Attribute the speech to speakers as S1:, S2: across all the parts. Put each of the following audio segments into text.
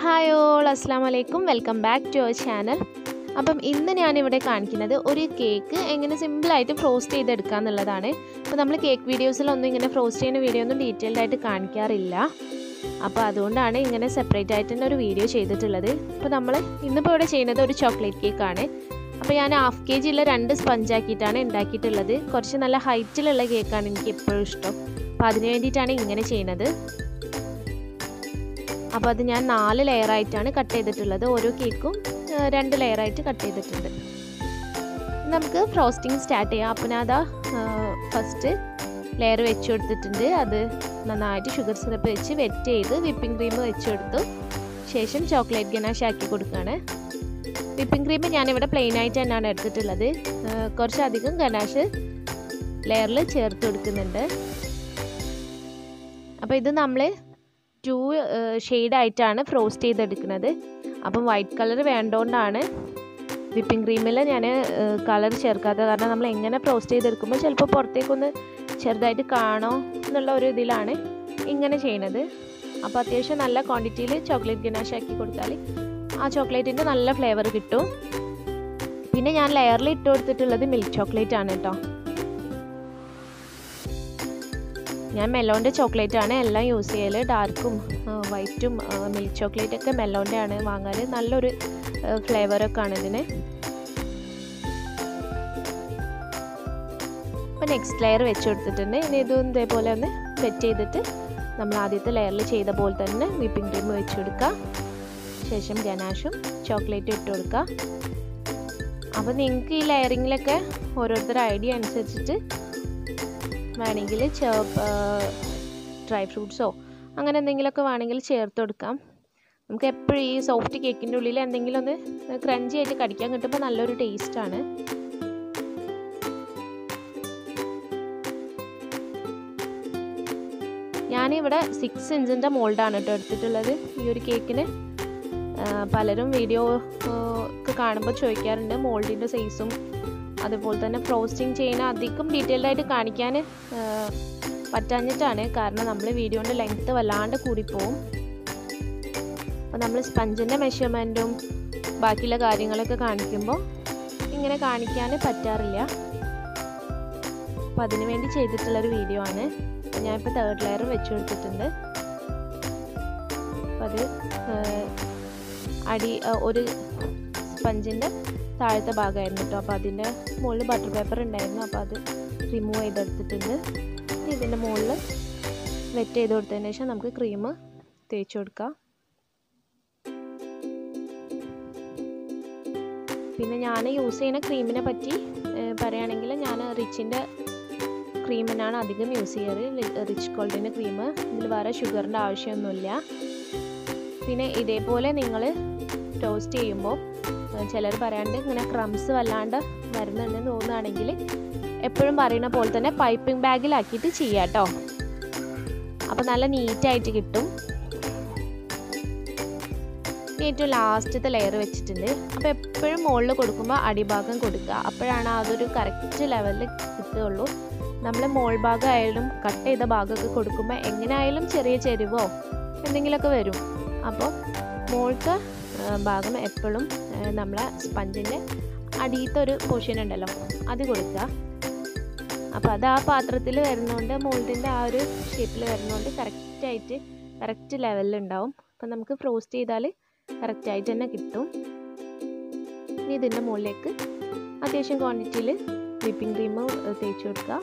S1: hi all അസ്സാം വലൈക്കും welcome back to our channel അപ്പം ഇന്ന് ഞാനിവിടെ കാണിക്കുന്നത് ഒരു കേക്ക് എങ്ങനെ സിമ്പിളായിട്ട് ഫ്രോസ്റ്റ് ചെയ്തെടുക്കുക എന്നുള്ളതാണ് അപ്പോൾ നമ്മൾ കേക്ക് വീഡിയോസിലൊന്നും ഇങ്ങനെ ഫ്രോസ്റ്റ് ചെയ്യുന്ന വീഡിയോ ഒന്നും ഡീറ്റെയിൽഡ് ആയിട്ട് കാണിക്കാറില്ല അപ്പോൾ അതുകൊണ്ടാണ് ഇങ്ങനെ സെപ്പറേറ്റ് ആയിട്ട് തന്നെ ഒരു വീഡിയോ ചെയ്തിട്ടുള്ളത് അപ്പോൾ നമ്മൾ ഇന്നിപ്പോൾ ഇവിടെ ചെയ്യുന്നത് ഒരു ചോക്ലേറ്റ് കേക്കാണ് അപ്പോൾ ഞാൻ ഹാഫ് കെ ജിയുള്ള രണ്ട് സ്പഞ്ച് ആക്കിയിട്ടാണ് ഉണ്ടാക്കിയിട്ടുള്ളത് കുറച്ച് നല്ല ഹൈറ്റിലുള്ള കേക്കാണ് എനിക്ക് എപ്പോഴും ഇഷ്ടം അപ്പോൾ അതിന് വേണ്ടിയിട്ടാണ് ഇങ്ങനെ ചെയ്യുന്നത് അപ്പോൾ അത് ഞാൻ നാല് ലെയറായിട്ടാണ് കട്ട് ചെയ്തിട്ടുള്ളത് ഓരോ കേക്കും രണ്ട് ലെയറായിട്ട് കട്ട് ചെയ്തിട്ടുണ്ട് നമുക്ക് ഫ്രോസ്റ്റിംഗ് സ്റ്റാർട്ട് ചെയ്യാം അപ്പം ഞാൻ അതാ ഫസ്റ്റ് ലെയർ വെച്ച് കൊടുത്തിട്ടുണ്ട് അത് നന്നായിട്ട് ഷുഗർ സിറപ്പ് വെച്ച് വെറ്റ് ചെയ്ത് വിപ്പിംഗ് ക്രീം വെച്ച് കൊടുത്തു ശേഷം ചോക്ലേറ്റ് ഗനാഷ് ആക്കി കൊടുക്കുകയാണ് വിപ്പിംഗ് ക്രീം ഞാനിവിടെ പ്ലെയിൻ ആയിട്ട് തന്നെയാണ് എടുത്തിട്ടുള്ളത് കുറച്ചധികം ഗനാഷ് ലെയറിൽ ചേർത്ത് കൊടുക്കുന്നുണ്ട് അപ്പോൾ ഇത് നമ്മൾ ടു ഷെയ്ഡായിട്ടാണ് ഫ്രോസ്റ്റ് ചെയ്തെടുക്കുന്നത് അപ്പം വൈറ്റ് കളർ വേണ്ടതുകൊണ്ടാണ് വിപ്പിംഗ് ക്രീമിൽ ഞാൻ കളർ ചേർക്കാത്തത് കാരണം നമ്മൾ എങ്ങനെ ഫ്രോസ്റ്റ് ചെയ്തെടുക്കുമ്പോൾ ചിലപ്പോൾ പുറത്തേക്കൊന്ന് ചെറുതായിട്ട് കാണോ എന്നുള്ള ഒരു ഇതിലാണ് ഇങ്ങനെ ചെയ്യണത് അപ്പോൾ അത്യാവശ്യം നല്ല ക്വാണ്ടിറ്റിയിൽ ചോക്ലേറ്റ് ഗനാഷ് ആക്കി കൊടുത്താൽ ആ ചോക്ലേറ്റിൻ്റെ നല്ല ഫ്ലേവർ കിട്ടും പിന്നെ ഞാൻ ലെയറിൽ ഇട്ട് കൊടുത്തിട്ടുള്ളത് മിൽക്ക് ചോക്ലേറ്റ് ആണ് കേട്ടോ ഞാൻ മെലോൻ്റെ ചോക്ലേറ്റ് ആണ് എല്ലാം യൂസ് ചെയ്യൽ ഡാർക്കും വൈറ്റും മിൽക്ക് ചോക്ലേറ്റ് ഒക്കെ മെലോൻ്റെ ആണ് വാങ്ങാൻ നല്ലൊരു ഫ്ലേവറൊക്കെ ആണ് ഇതിന് അപ്പോൾ നെക്സ്റ്റ് ലെയർ വെച്ച് കൊടുത്തിട്ടുണ്ട് ഇനി ഇതും ഇതേപോലെ ഒന്ന് സെറ്റ് ചെയ്തിട്ട് നമ്മൾ ആദ്യത്തെ ലെയറിൽ ചെയ്ത പോലെ തന്നെ വിപ്പിംഗ് ക്രീം വെച്ച് കൊടുക്കുക ശേഷം ഗനാഷും ചോക്ലേറ്റും ഇട്ട് കൊടുക്കുക അപ്പോൾ നിങ്ങൾക്ക് ഈ ലെയറിങ്ങിലൊക്കെ ഓരോരുത്തരുടെ ഐഡിയ അനുസരിച്ചിട്ട് വേണമെങ്കിൽ ഡ്രൈ ഫ്രൂട്ട്സോ അങ്ങനെ എന്തെങ്കിലുമൊക്കെ വേണമെങ്കിൽ ചേർത്ത് കൊടുക്കാം നമുക്ക് എപ്പോഴും ഈ സോഫ്റ്റ് കേക്കിൻ്റെ ഉള്ളിൽ എന്തെങ്കിലും ഒന്ന് ക്രഞ്ചി ആയിട്ട് കടിക്കാൻ കിട്ടുമ്പോൾ നല്ലൊരു ടേസ്റ്റാണ് ഞാനിവിടെ സിക്സ് ഇഞ്ചിൻ്റെ മോൾഡാണ് കേട്ടോ എടുത്തിട്ടുള്ളത് ഈ ഒരു കേക്കിന് പലരും വീഡിയോ ഒക്കെ കാണുമ്പോൾ ചോദിക്കാറുണ്ട് മോൾഡിൻ്റെ സൈസും അതുപോലെ തന്നെ ഫ്രോസ്റ്റിംഗ് ചെയ്യുന്ന അധികം ഡീറ്റെയിൽഡ് ആയിട്ട് കാണിക്കാൻ പറ്റാഞ്ഞിട്ടാണ് കാരണം നമ്മൾ വീഡിയോൻ്റെ ലെങ്ത്ത് വല്ലാണ്ട് കൂടിപ്പോവും അപ്പോൾ നമ്മൾ സ്പഞ്ചിൻ്റെ മെഷർമെൻറ്റും ബാക്കിയുള്ള കാര്യങ്ങളൊക്കെ കാണിക്കുമ്പോൾ ഇങ്ങനെ കാണിക്കാൻ പറ്റാറില്ല അപ്പോൾ അതിനു വേണ്ടി ചെയ്തിട്ടുള്ളൊരു വീഡിയോ ആണ് ഞാനിപ്പോൾ തേർഡ് ലെയർ വെച്ച് കൊടുത്തിട്ടുണ്ട് അപ്പോൾ അത് അടി ഒരു സ്പഞ്ചിൻ്റെ താഴത്തെ ഭാഗമായിരുന്നു കേട്ടോ അപ്പോൾ അതിൻ്റെ മുകളിൽ ബട്ടർ പേപ്പർ ഉണ്ടായിരുന്നു അപ്പോൾ അത് റിമൂവ് ചെയ്തെടുത്തിട്ടുണ്ട് ഇതിൻ്റെ മുകളിൽ വെറ്റ് ചെയ്ത് കൊടുത്തതിന് ശേഷം നമുക്ക് ക്രീം തേച്ച് കൊടുക്കാം പിന്നെ ഞാൻ യൂസ് ചെയ്യുന്ന ക്രീമിനെ പറ്റി പറയുകയാണെങ്കിൽ ഞാൻ റിച്ചിൻ്റെ ക്രീമിനാണ് അധികം യൂസ് ചെയ്യാറ് റിച്ച് ഗോൾഡിൻ്റെ ക്രീം ഇതിൽ വേറെ ഷുഗറിൻ്റെ ആവശ്യമൊന്നുമില്ല പിന്നെ ഇതേപോലെ നിങ്ങൾ ടോസ്റ്റ് ചെയ്യുമ്പോൾ ചിലർ പറയാണ്ട് ഇങ്ങനെ ക്രംസ് വല്ലാണ്ട് വരുന്നുണ്ടെന്ന് തോന്നുകയാണെങ്കിൽ എപ്പോഴും പറയുന്ന പോലെ തന്നെ പൈപ്പിംഗ് ബാഗിലാക്കിയിട്ട് ചെയ്യാം കേട്ടോ അപ്പോൾ നല്ല നീറ്റായിട്ട് കിട്ടും ഏറ്റവും ലാസ്റ്റത്തെ ലെയർ വെച്ചിട്ടുണ്ട് അപ്പോൾ എപ്പോഴും മുകളിൽ കൊടുക്കുമ്പോൾ അടിഭാഗം കൊടുക്കുക അപ്പോഴാണ് അതൊരു കറക്റ്റ് ലെവലിൽ കിട്ടുകയുള്ളൂ നമ്മൾ മോൾ ഭാഗമായാലും കട്ട് ചെയ്ത ഭാഗമൊക്കെ കൊടുക്കുമ്പോൾ എങ്ങനെയായാലും ചെറിയ ചെരുവോ എന്തെങ്കിലുമൊക്കെ വരും അപ്പോൾ മോൾക്ക് ഭാഗം എപ്പോഴും നമ്മളെ സ്പഞ്ചിൻ്റെ അടിയത്തെ ഒരു പോർഷൻ ഉണ്ടല്ലോ അത് കൊടുക്കുക അപ്പോൾ അത് ആ പാത്രത്തിൽ വരുന്നതുകൊണ്ട് മോൾഡിൻ്റെ ആ ഒരു ഷേപ്പിൽ വരുന്നതുകൊണ്ട് കറക്റ്റായിട്ട് കറക്റ്റ് ലെവലിൽ ഉണ്ടാവും അപ്പം നമുക്ക് ഫ്രോസ്റ്റ് ചെയ്താൽ കറക്റ്റായിട്ട് തന്നെ കിട്ടും ഇനി ഇതിൻ്റെ മുകളിലേക്ക് അത്യാവശ്യം ക്വാണ്ടിറ്റിയിൽ വിപ്പിംഗ് ക്രീം തേച്ച് കൊടുക്കുക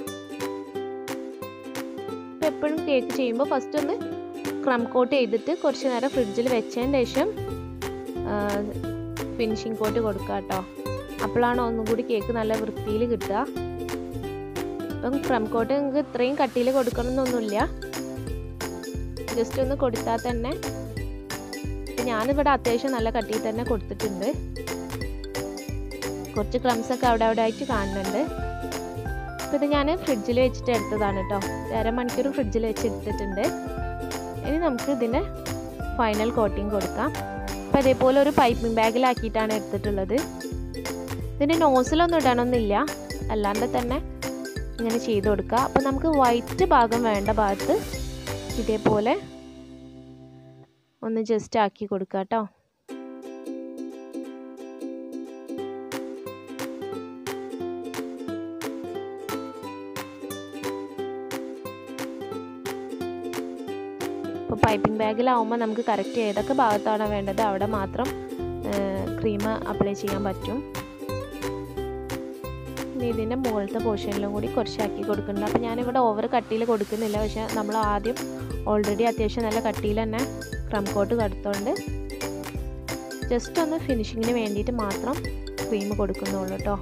S1: ഇപ്പോൾ എപ്പോഴും കേക്ക് ചെയ്യുമ്പോൾ ഫസ്റ്റ് ഒന്ന് ക്രം കോട്ട് ചെയ്തിട്ട് കുറച്ച് നേരം ഫ്രിഡ്ജിൽ വെച്ചതിന് ശേഷം ഫിനിഷിങ് കോട്ട് കൊടുക്കുക കേട്ടോ അപ്പോഴാണ് ഒന്നും കൂടി കേക്ക് നല്ല വൃത്തിയിൽ കിട്ടുക ഇപ്പം ക്രം കോട്ട് നിങ്ങൾക്ക് ഇത്രയും കട്ടിയിൽ കൊടുക്കണമെന്നൊന്നുമില്ല ജസ്റ്റ് ഒന്ന് കൊടുത്താൽ തന്നെ ഞാനിവിടെ അത്യാവശ്യം നല്ല കട്ടിയിൽ തന്നെ കൊടുത്തിട്ടുണ്ട് കുറച്ച് ക്രംസ് ഒക്കെ അവിടെ അവിടെ ആയിട്ട് കാണുന്നുണ്ട് അപ്പോൾ ഇത് ഞാൻ ഫ്രിഡ്ജിൽ വെച്ചിട്ട് എടുത്തതാണ് കേട്ടോ അരമണിക്കൂർ ഫ്രിഡ്ജിൽ വെച്ച് എടുത്തിട്ടുണ്ട് ഇനി നമുക്ക് ഇതിന് ഫൈനൽ കോട്ടിങ് കൊടുക്കാം അപ്പോൾ അതേപോലെ ഒരു പൈപ്പിംഗ് ബാഗിലാക്കിയിട്ടാണ് എടുത്തിട്ടുള്ളത് ഇതിന് നോസിലൊന്നും ഇടണമെന്നില്ല അല്ലാണ്ട് തന്നെ ഇങ്ങനെ ചെയ്ത് കൊടുക്കുക അപ്പോൾ നമുക്ക് വൈറ്റ് ഭാഗം വേണ്ട ഭാഗത്ത് ഇതേപോലെ ഒന്ന് ജസ്റ്റ് ആക്കി കൊടുക്കുക കേട്ടോ ഇപ്പോൾ പൈപ്പിംഗ് ബാഗിലാവുമ്പോൾ നമുക്ക് കറക്റ്റ് ഏതൊക്കെ ഭാഗത്താണോ വേണ്ടത് അവിടെ മാത്രം ക്രീം അപ്ലൈ ചെയ്യാൻ പറ്റും ഇനി ഇതിൻ്റെ മുകളിലത്തെ പോർഷനിലും കൂടി കുറച്ചാക്കി കൊടുക്കുന്നുണ്ട് അപ്പോൾ ഞാനിവിടെ ഓവർ കട്ടിയിൽ കൊടുക്കുന്നില്ല പക്ഷേ നമ്മൾ ആദ്യം ഓൾറെഡി അത്യാവശ്യം നല്ല കട്ടിയിൽ തന്നെ ക്രം കോട്ട് കടുത്തോണ്ട് ജസ്റ്റ് ഒന്ന് ഫിനിഷിങ്ങിന് വേണ്ടിയിട്ട് മാത്രം ക്രീം കൊടുക്കുന്നുള്ളൂ കേട്ടോ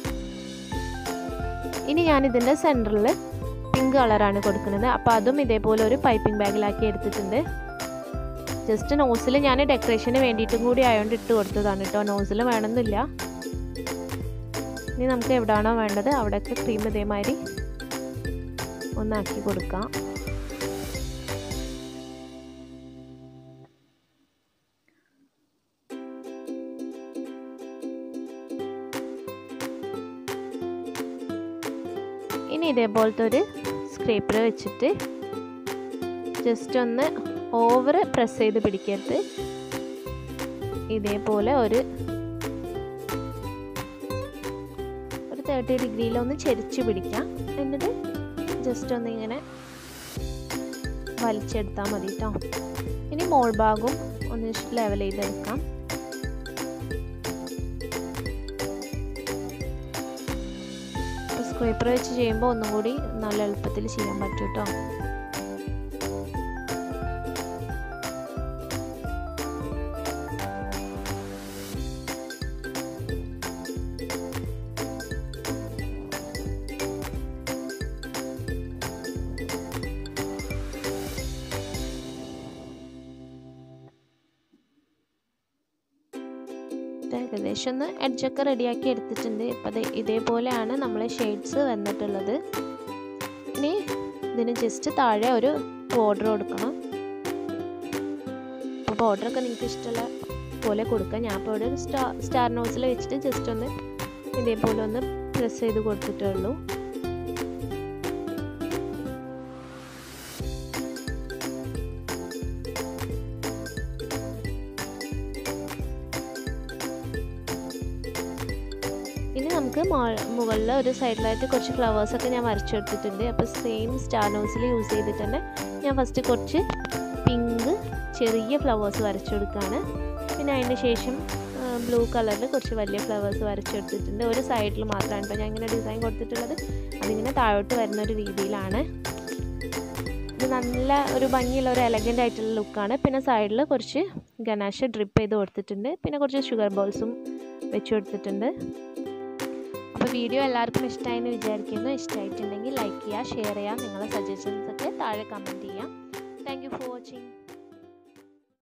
S1: ഇനി ഞാനിതിൻ്റെ സെൻറ്ററിൽ പിങ്ക് കളറാണ് കൊടുക്കുന്നത് അപ്പോൾ അതും ഇതേപോലെ ഒരു പൈപ്പിംഗ് ബാഗിലാക്കി എടുത്തിട്ടുണ്ട് ജസ്റ്റ് നോസിൽ ഞാൻ ഡെക്കറേഷന് വേണ്ടിയിട്ടും കൂടി ആയതുകൊണ്ട് ഇട്ട് കൊടുത്തതാണ് കേട്ടോ നോസിൽ വേണമെന്നില്ല ഇനി നമുക്ക് എവിടെയാണോ വേണ്ടത് അവിടെയൊക്കെ ക്രീം ഇതേമാതിരി ഒന്നാക്കി കൊടുക്കാം ഇനി ഇതേപോലത്തെ ഒരു സ്ക്രേപ്പർ വെച്ചിട്ട് ജസ്റ്റ് ഒന്ന് ഓവർ പ്രസ് ചെയ്ത് പിടിക്കരുത് ഇതേപോലെ ഒരു ഒരു തേർട്ടി ഡിഗ്രിയിൽ ഒന്ന് ചെരിച്ച് പിടിക്കാം എന്നിട്ട് ജസ്റ്റ് ഒന്ന് ഇങ്ങനെ വലിച്ചെടുത്താൽ മതി കേട്ടോ ഇനി മോൾ ഭാഗവും ഒന്ന് ലെവൽ ചെയ്തെടുക്കാം സ്ക്രേപ്പർ വെച്ച് ചെയ്യുമ്പോൾ ഒന്നും കൂടി നല്ല എളുപ്പത്തിൽ ചെയ്യാൻ പറ്റും കേട്ടോ ഏകദേശം ഒന്ന് എഡ്ജൊക്കെ റെഡിയാക്കി എടുത്തിട്ടുണ്ട് ഇപ്പം ഇതേപോലെയാണ് നമ്മളെ ഷെയ്ഡ്സ് വന്നിട്ടുള്ളത് ഇനി ഇതിന് ജസ്റ്റ് താഴെ ഒരു ബോർഡർ കൊടുക്കണം അപ്പോൾ ബോർഡറൊക്കെ നിങ്ങൾക്ക് ഇഷ്ടമുള്ള പോലെ കൊടുക്കാം ഞാൻ ഇപ്പോൾ ഇവിടെ ഒരു സ്റ്റാർ സ്റ്റാർ നോസിൽ വെച്ചിട്ട് ജസ്റ്റ് ഒന്ന് ഇതേപോലെ ഒന്ന് പ്രസ് ചെയ്ത് കൊടുത്തിട്ടേ ഉള്ളൂ ഇനി നമുക്ക് മുകളിൽ ഒരു സൈഡിലായിട്ട് കുറച്ച് ഫ്ലവേഴ്സൊക്കെ ഞാൻ വരച്ചെടുത്തിട്ടുണ്ട് അപ്പോൾ സെയിം സ്റ്റാർ നോസിൽ യൂസ് ചെയ്തിട്ട് തന്നെ ഞാൻ ഫസ്റ്റ് കുറച്ച് പിങ്ക് ചെറിയ ഫ്ലവേഴ്സ് വരച്ചെടുക്കുകയാണ് പിന്നെ അതിന് ശേഷം ബ്ലൂ കളറിൽ കുറച്ച് വലിയ ഫ്ലവേഴ്സ് വരച്ചെടുത്തിട്ടുണ്ട് ഒരു സൈഡിൽ മാത്രമാണ് ഇപ്പോൾ ഞാൻ ഇങ്ങനെ ഡിസൈൻ കൊടുത്തിട്ടുള്ളത് അതിങ്ങനെ താഴോട്ട് വരുന്ന ഒരു രീതിയിലാണ് ഇത് നല്ല ഒരു ഭംഗിയുള്ള ഒരു എലഗൻ്റ് ആയിട്ടുള്ള ലുക്കാണ് പിന്നെ സൈഡിൽ കുറച്ച് ഗനാഷ് ഡ്രിപ്പ് ചെയ്ത് കൊടുത്തിട്ടുണ്ട് പിന്നെ കുറച്ച് ഷുഗർ ബോൾസും വെച്ച് കൊടുത്തിട്ടുണ്ട് അപ്പോൾ വീഡിയോ എല്ലാവർക്കും ഇഷ്ടമായി എന്ന് വിചാരിക്കുന്നു ഇഷ്ടമായിട്ടുണ്ടെങ്കിൽ ലൈക്ക് ചെയ്യുക ഷെയർ ചെയ്യുക നിങ്ങളുടെ സജഷൻസ് ഒക്കെ താഴെ കമൻറ്റ് ചെയ്യാം താങ്ക് യു ഫോർ വാച്ചിങ്